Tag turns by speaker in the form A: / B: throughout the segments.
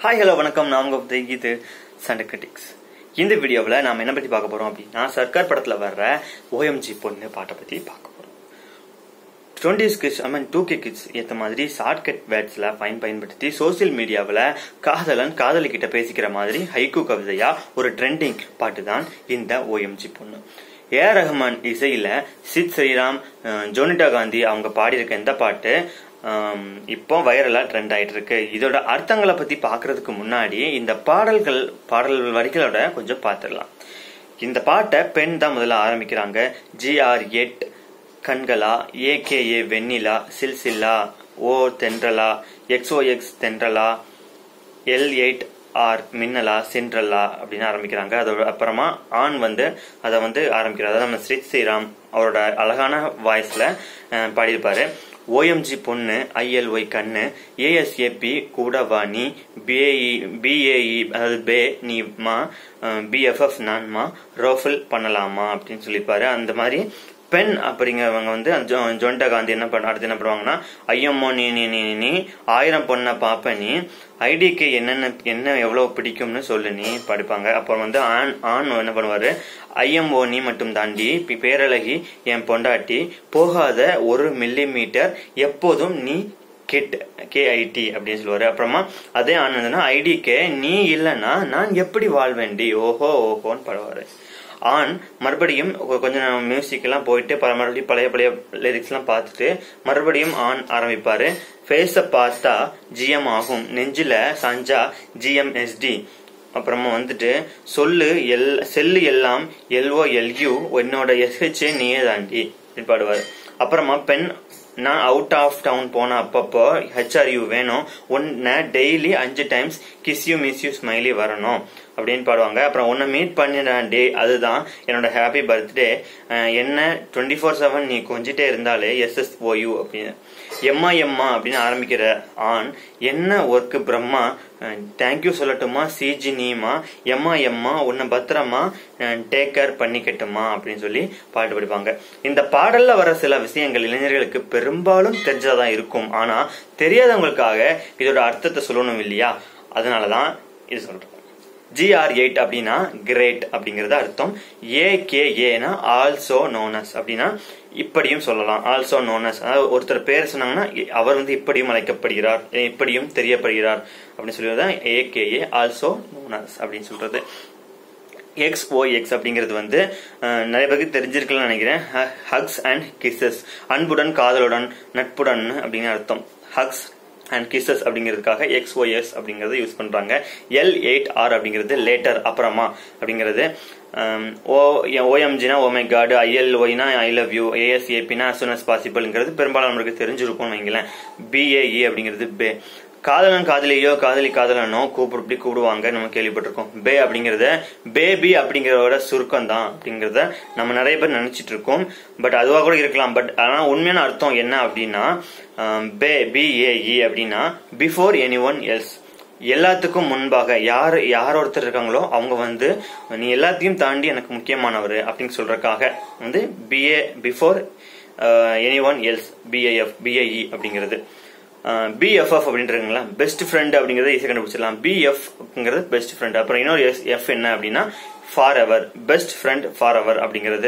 A: Hi hello வணக்கம் நான் உங்க உதய் இது சண்டை கிரிட்டிக்ஸ் இந்த வீடியோவில் நாம் என்ன பற்றி பார்க்க போகிறோம் அப்படின்னா சர்க்கார் படத்தில் வர்ற ஓஎம்ஜி பொண்ணு பாட்டை பற்றி பார்க்க போகிறோம் twenties kids I mean two K kids ஏற்ற மாதிரி ஷார்ட்கட் வேர்ட்ஸில் பயன் பயன்படுத்தி சோசியல் மீடியாவில் காதலன் காதலிக்கிட்ட பேசிக்கிற மாதிரி ஹைக்கூ கவிதையா ஒரு ட்ரெண்டிங் பாட்டு தான் இந்த ஓஎம்ஜி பொண்ணு ஏ ஆர் ரஹ்மான் இசையில சித் ஸ்ரீராம் அஹ், ஜோனிட்டா காந்தி அவங்க பாடியிருக்க இந்த பாட்டு ஆம், இப்போ வைரலா ட்ரெண்ட் ஆயிட்டு இருக்கு இதோட அர்த்தங்களை பத்தி பாக்குறதுக்கு முன்னாடி இந்த பாடல்கள் பாடல் வரிகளோட கொஞ்சம் பார்த்துடலாம் இந்த பாட்டை பெண் தான் முதல்ல ஆரம்பிக்கிறாங்க ஜிஆர் எட் கண்களா ஏகேஏ வெண்ணிலா சில்சில்லா ஓ தென்றலா எக்ஸ்ஓ எக்ஸ் தென்றலா எல் எயிட் ஆர் மின்னலா சென்ட்ரலா அப்படின்னு ஆரம்பிக்கிறாங்க அதோட அப்புறமா ஆண் வந்து அதை வந்து ஆரம்பிக்கிறார் அதாவது நம்ம ஸ்ரீ ஸ்ரீராம் அவரோட அழகான வாய்ஸ்ல பாடியிருப்பாரு ஓஎம்ஜி பொண்ணு ஐஎல்ஒய் கண்ணு ஏஎஸ்ஏபி கூடவாணி பிஏஇ பிஏஇ அதாவது பே நீ மா பிஎஃப்எஃப் நான்மா ரோஃபில் பண்ணலாமா அப்படின்னு சொல்லியிருப்பாரு அந்த மாதிரி பெண் அப்படிங்கிறவங்க வந்து ஜோ- ஜோண்டா காந்தி என்ன பண்ண அடுத்து என்ன பண்ணுவாங்கன்னா ஐயம்மோ நீ நீ நீ நீ, நீ ஆயிரம் பொண்ணை பாப்ப நீ ஐடிக்கு என்னென்ன என்ன எவ்வளவு பிடிக்கும்னு சொல்லு நீ படிப்பாங்க அப்புறம் வந்து ஆண் ஆண் என்ன பண்ணுவாரு ஐஎம்ஓ நீ மட்டும் தாண்டி பி- பேரழகி என் பொண்டாட்டி போகாத ஒரு மில்லி மீட்டர் எப்போதும் நீ கிட் கேஐடி அப்படின்னு சொல்லுவாரு அப்புறமா அதே ஆண் வந்துன்னா ஐடிக்கே நீ இல்லைன்னா நான் எப்படி வாழ்வேண்டி ஓஹோ ஓஹோன்னு பாடுவாரு ஆண் மறுபடியும் கொ- கொஞ்சம் மியூசிக் எல்லாம் போயிட்டு பல மறுபடியும் பழைய பழைய லிரிக்ஸ் எல்லாம் பார்த்துட்டு மறுபடியும் ஆண் ஆரம்பிப்பாரு ஃபேஸ பார்த்தா ஜிஎம் ஆகும் நெஞ்சில சாஞ்சா ஜிஎம்எஸ்டி அப்புறமா வந்துட்டு சொல்லு எல் செல்லு எல்லாம் எல்ஓ எல்யூ என்னோட எஸ்ஹெச்ஏ நீயே தாண்டி அப்படின்னு பாடுவார் அப்புறமா பெண் நான் அவுட் ஆஃப் டவுன் போன அப்பப்போ ஹெச்ஆர்யூ வேணும் உன்னை டெய்லி அஞ்சு times kiss you miss you smiley வரணும் அப்படின்னு பாடுவாங்க அப்புறம் உன்னை மீட் பண்ணின டே அதுதான் என்னோட ஹாப்பி பர்த்டே என்ன டுவெண்ட்டி ஃபோர் செவன் நீ கொஞ்சிட்டே இருந்தாலே எஸ்எஸ் ஓயூ அப்படின்னு எம்மா எம்மா அப்படின்னு ஆரம்பிக்கிற ஆண் என்ன ஒர்க்கு பிரம்மா தேங்க்யூ சொல்லட்டுமா சிஜி நீமா எம்மா எம்மா உன்னை பத்திரமா டேக் கேர் பண்ணிக்கட்டுமா அப்படின்னு சொல்லி பாட்டு படிப்பாங்க இந்த பாடல்ல வர சில விஷயங்கள் இளைஞர்களுக்கு பெரும்பாலும் தெரிஞ்சதான் இருக்கும் ஆனா தெரியாதவங்களுக்காக இதோட அர்த்தத்தை சொல்லணும் இல்லையா அதனாலதான் இது சொல்றேன் ஜிஆர் எயிட் அப்படின்னா கிரேட் அப்படிங்கறது அர்த்தம் ஏகேஏனா ஆல்சோ நோனஸ் அப்படின்னா இப்படியும் சொல்லலாம் ஆல்சோ நோனஸ் அதாவது ஒருத்தர் பேர் சொன்னாங்கன்னா இ- அவர் வந்து இப்படியும் அழைக்கப்படுகிறார் இப்படியும் தெரியப்படுகிறார் அப்படின்னு சொல்லுவதுதான் ஏகேஏ ஆல்சோ நோனஸ் அப்படின்னு சொல்றது எக்ஸ் ஓ எக்ஸ் அப்படிங்கிறது வந்து அஹ், நிறைய பேருக்கு தெரிஞ்சிருக்கலாம்னு நினைக்கிறேன் ஹக்ஸ் அண்ட் கிசஸ் அன்புடன் காதலுடன் நட்புடன் அப்படின்னு அர்த்தம் ஹக்ஸ் அண்ட் கிசஸ் அப்படிங்கிறதுக்காக எக்ஸ் ஓ எஸ் அப்படிங்கறத யூஸ் பண்றாங்க எல் எயிட் ஆர் அப்படிங்கிறது லேட்டர் அப்புறமா அப்படிங்கிறது அம், ஓ ஓஎம்ஜினா ஓ மை காடு ஐஎல் ஒய்னா ஐ லவ் யூ ஏஎஸ்ஏபினா as soon as பாசிபிள்ங்கிறது பெரும்பாலும் நம்மளுக்கு தெரிஞ்சிருக்கும்னு வைங்களேன் பிஏஇ அப்படிங்கிறது பே காதலன் காதலியோ காதலி காதலனோ கூப்பிடு இப்படி கூப்பிடுவாங்க நம்ம கேள்விப்பட்டிருக்கோம் பே அப்படிங்கறத பேபி அப்படிங்கறதோட சுருக்கம் தான் அப்படிங்கறத நம்ம நிறைய பேர் நினைச்சிட்டு இருக்கோம் பட் அதுவா கூட இருக்கலாம் பட் ஆனா உண்மையான அர்த்தம் என்ன அப்படின்னா ஆம், பே பிஏஇ அப்படின்னா பிஃபோர் எனி ஒன் எல்ஸ் எல்லாத்துக்கும் முன்பாக யார் யார் ஒருத்தர் இருக்காங்களோ அவங்க வந்து நீ எல்லாத்தையும் தாண்டி எனக்கு முக்கியமானவர் அப்படின்னு சொல்றதுக்காக வந்து BA before anyone else BAF BAE அப்படிங்கிறது பிஎஃப்எஃப் அப்படின்றீங்களா பெஸ்ட் ஃப்ரெண்ட் அப்படிங்கறத ஈஸியாக கண்டுபிடிச்சிடலாம் பிஎஃப்ங்கிறது பெஸ்ட் ஃப்ரெண்ட் அப்புறம் இன்னொரு எஸ் எஃப் என்ன அப்படின்னா forever best friend forever அப்படிங்கிறது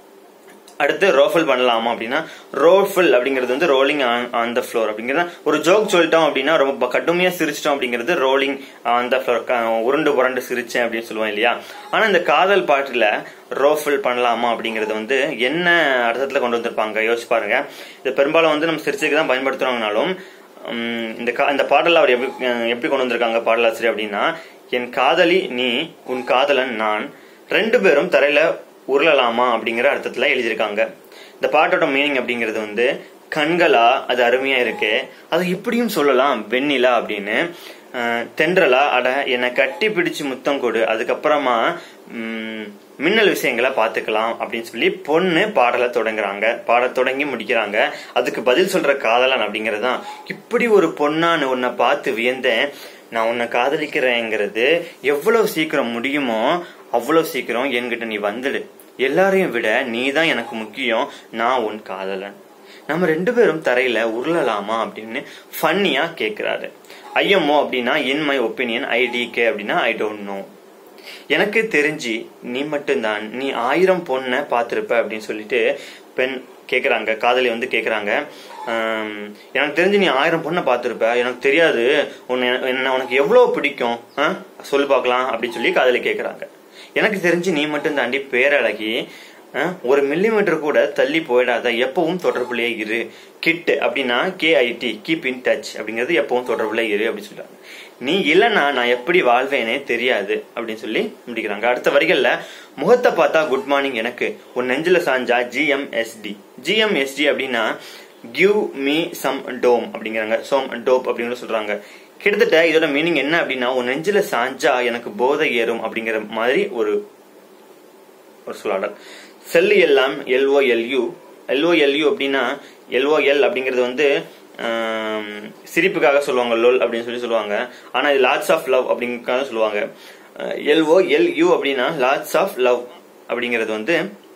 A: அடுத்து ரோஃபில் பண்ணலாமா அப்படின்னா ரோஃபில் அப்படிங்கிறது வந்து ரோலிங் ஆன் த ஃப்ளோர் அப்படிங்கிறது ஒரு ஜோக் சொல்லிட்டோம் அப்படின்னா ரொம்ப கடுமையா சிரிச்சிட்டோம் அப்படிங்கிறது ரோலிங் ஆன் த ஃப்ளோர் உருண்டு புரண்டு சிரிச்சேன் அப்படின்னு சொல்லுவோம் இல்லையா ஆனா இந்த காதல் பாட்டுல ரோஃபில் பண்ணலாமா அப்படிங்கிறது வந்து என்ன அர்த்தத்துல கொண்டு வந்திருப்பாங்க யோசிச்சு பாருங்க இது பெரும்பாலும் வந்து நம்ம சிரிச்சுக்கு தான் பயன்படுத்துறோம்னாலும் உம், இந்த கா- இந்த பாடல்ல அவர் எப்படி அஹ், எப்படி கொண்டு வந்திருக்காங்க பாடலாசிரியர் அப்படின்னா என் காதலி நீ உன் காதலன் நான் ரெண்டு பேரும் தரையில உருளலாமா அப்படிங்கிற அர்த்தத்துல எழுதியிருக்காங்க இந்த பாட்டோட மீனிங் அப்படிங்கிறது வந்து கண்களா அது அருமையா இருக்கு அது இப்படியும் சொல்லலாம் வெண்ணிலா அப்படின்னு அஹ், தென்றலா அட என்னை கட்டி பிடிச்சு முத்தம் கொடு அதுக்கப்புறமா உம், மின்னல் விஷயங்களை பார்த்துக்கலாம் அப்படின்னு சொல்லி பொண்ணு பாடலை தொடங்குறாங்க பாட தொடங்கி முடிக்கிறாங்க அதுக்கு பதில் சொல்ற காதலன் அப்படிங்கிறது தான் இப்படி ஒரு பொண்ணான்னு உன்னை பார்த்து வியந்தேன் நான் உன்னை காதலிக்கிறேங்கிறது எவ்வளவு சீக்கிரம் முடியுமோ அவ்வளவு சீக்கிரம் என்கிட்ட நீ வந்துடு எல்லாரையும் விட நீ தான் எனக்கு முக்கியம் நான் உன் காதலன் நம்ம ரெண்டு பேரும் தரையில உருளலாமா அப்படின்னு ஃபன்னியா கேக்குறாரு ஐஎம்ஓ அப்படின்னா இன் மை ஒப்பீனியன் ஐடிகே அப்படின்னா ஐ டோன்ட் நோ எனக்கு தெரிஞ்சு நீ மட்டும்தான் நீ ஆயிரம் பொண்ணை பார்த்துருப்ப அப்படின்னு சொல்லிட்டு பெண் கேட்குறாங்க காதலி வந்து கேட்குறாங்க எனக்கு தெரிஞ்சு நீ ஆயிரம் பொண்ணை பார்த்துருப்ப எனக்கு தெரியாது உன்னை என்ன உனக்கு எவ்வளோ பிடிக்கும் ஆ? சொல்லு பார்க்கலாம் அப்படின்னு சொல்லி காதலி கேட்குறாங்க எனக்கு தெரிஞ்சு நீ மட்டும் தாண்டி பேரழகி ஆ? ஒரு மில்லிமீட்டர் கூட தள்ளி போயிடாத எப்பவும் தொடர்புலயே இரு கிட் அப்படின்னா கேஐடி கீப் இன் டச் அப்படிங்கிறது எப்பவும் தொடர்புல இரு அப்படின்னு சொல்றாங்க நீ இல்லைன்னா நான் எப்படி வாழ்வேனே தெரியாது அப்படின்னு சொல்லி முடிக்கிறாங்க அடுத்த வரிகள்ல முகத்தை பார்த்தா குட் மார்னிங் எனக்கு உன் நெஞ்சில சாஞ்சா ஜிஎம்எஸ்டி ஜிஎம்எஸ்டி அப்படின்னா கிவ் மீ சம் டோம் அப்படிங்கிறாங்க சோம் டோப் அப்படின்னு சொல்றாங்க கிட்டத்தட்ட இதோட மீனிங் என்ன அப்படின்னா உன் நெஞ்சில சாஞ்சா எனக்கு போதை ஏறும் அப்படிங்கிற மாதிரி ஒரு ஒரு சொல்லாடல் செல்லு எல்லாம் எல்ஓஎல்யூ எல்ஓஎல்யூ அப்படின்னா எல்ஓஎல் அப்படிங்கிறது வந்து ஆம், சிரிப்புக்காக சொல்லுவாங்க லோல் அப்படின்னு சொல்லி சொல்லுவாங்க ஆனா இது லாட்ஸ் ஆஃப் லவ் அப்படிங்கிறதுக்காக சொல்லுவாங்க எல்ஓ எல்யூ அப்படின்னா லாட்ஸ் ஆஃப் லவ் அப்படிங்கிறது வந்து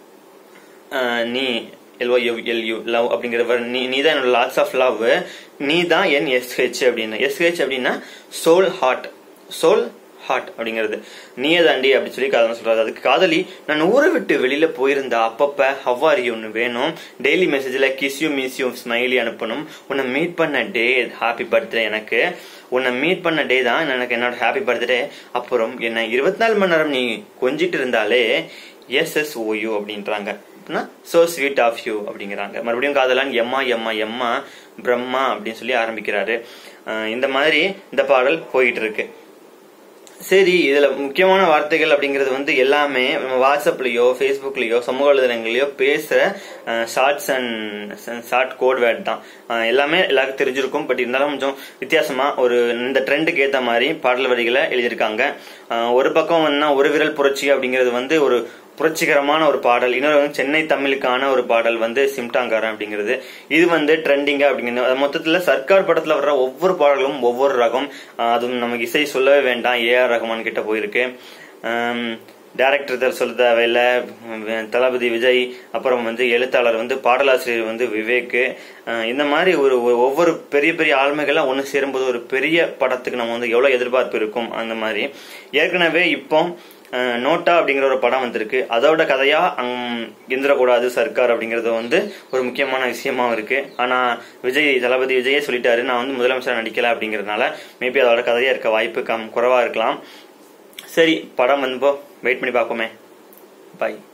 A: ஆஹ், நீ எல்ஓ எல்யூ லவ் அப்படிங்கிற word, நீ நீ தான் என்னோட லாட்ஸ் ஆஃப் லவ் நீ தான் என் எஸ்ஹெச் அப்படின்னு எஸ்ஹெச் அப்படின்னா சோல் ஹார்ட் சோல் ஹார்ட் அப்படிங்கிறது நீயே தாண்டி அப்படி சொல்லி காதலன் சொல்றாரு அதுக்கு காதலி நான் ஊரை விட்டு வெளியில போயிருந்தா அப்பப்ப ஹவ்வாரி ஒன்று வேணும் டெய்லி மெசேஜ்ல kiss you miss you smiley அனுப்பணும் உன்னை மீட் பண்ண டே ஹாப்பி பர்த்டே எனக்கு உன்னை மீட் பண்ண டே தான் எனக்கு என்னோட ஹாப்பி பர்த்டே அப்புறம் என்ன இருபத்தி நாலு மணி நேரம் நீ கொஞ்சிட்டு இருந்தாலே எஸ் எஸ் ஓயூ அப்படின்றாங்க சோ ஸ்வீட் ஆஃப் யூ அப்படிங்கிறாங்க மறுபடியும் காதலான் எம்மா எம்மா எம்மா பிரம்மா அப்படின்னு சொல்லி ஆரம்பிக்கிறாரு அஹ் இந்த மாதிரி இந்த பாடல் போயிட்டு இருக்கு சரி இதுல முக்கியமான வார்த்தைகள் அப்படிங்கிறது வந்து எல்லாமே நம்ம வாட்ஸ்அப்லயோ ஃபேஸ்புக்லயோ சமூக வலைதளங்களையோ பேசுற shorts and short code word தான் அஹ் எல்லாமே எல்லாருக்கும் தெரிஞ்சிருக்கும் பட் இருந்தாலும் கொஞ்சம் வித்தியாசமா ஒரு இந்த ட்ரெண்டுக்கு ஏத்த மாதிரி பாடல் வரிகளை எழுதியிருக்காங்க அஹ் ஒரு பக்கம் வந்து ஒரு விரல் புரட்சி அப்படிங்கிறது வந்து ஒரு புரட்சிகரமான ஒரு பாடல் இன்னொரு வந்து சென்னை தமிழுக்கான ஒரு பாடல் வந்து சிம்டாங்காரன் அப்படிங்கிறது இது வந்து ட்ரெண்டிங்கா அப்படிங்கிறது மொத்தத்துல சர்க்கார் படத்துல வர்ற ஒவ்வொரு பாடலும் ஒவ்வொரு ரகம் ஆஹ் அதுவும் நமக்கு இசை சொல்லவே வேண்டாம் ஏஆர் ரஹ்மான் கிட்ட போயிருக்கு டேரக்டர் சொல்ல தேவையில்ல உம், தளபதி விஜய் அப்புறம் வந்து எழுத்தாளர் வந்து பாடலாசிரியர் வந்து விவேக் ஆஹ் இந்த மாதிரி ஒரு ஒரு ஒவ்வொரு பெரிய பெரிய ஆளுமைகள்லாம் ஒன்று சேரும்போது ஒரு பெரிய படத்துக்கு நம்ம வந்து எவ்வளவு எதிர்பார்ப்பு இருக்கும் அந்த மாதிரி ஏற்கனவே இப்போ அஹ், நோட்டா அப்படிங்கிற ஒரு படம் வந்திருக்கு அதோட கதையா அங் இருந்துடக்கூடாது சர்க்கார் அப்படிங்கிறது வந்து ஒரு முக்கியமான விஷயமாவும் இருக்கு ஆனா விஜய் தளபதி விஜயே சொல்லிட்டாரு நான் வந்து முதலமைச்சர் நடிக்கல அப்படிங்கறதுனால மேபி அதோட கதையா இருக்க வாய்ப்பு கம் குறைவா இருக்கலாம் சரி படம் வந்து வெயிட் பண்ணி பார்ப்போமே பாய்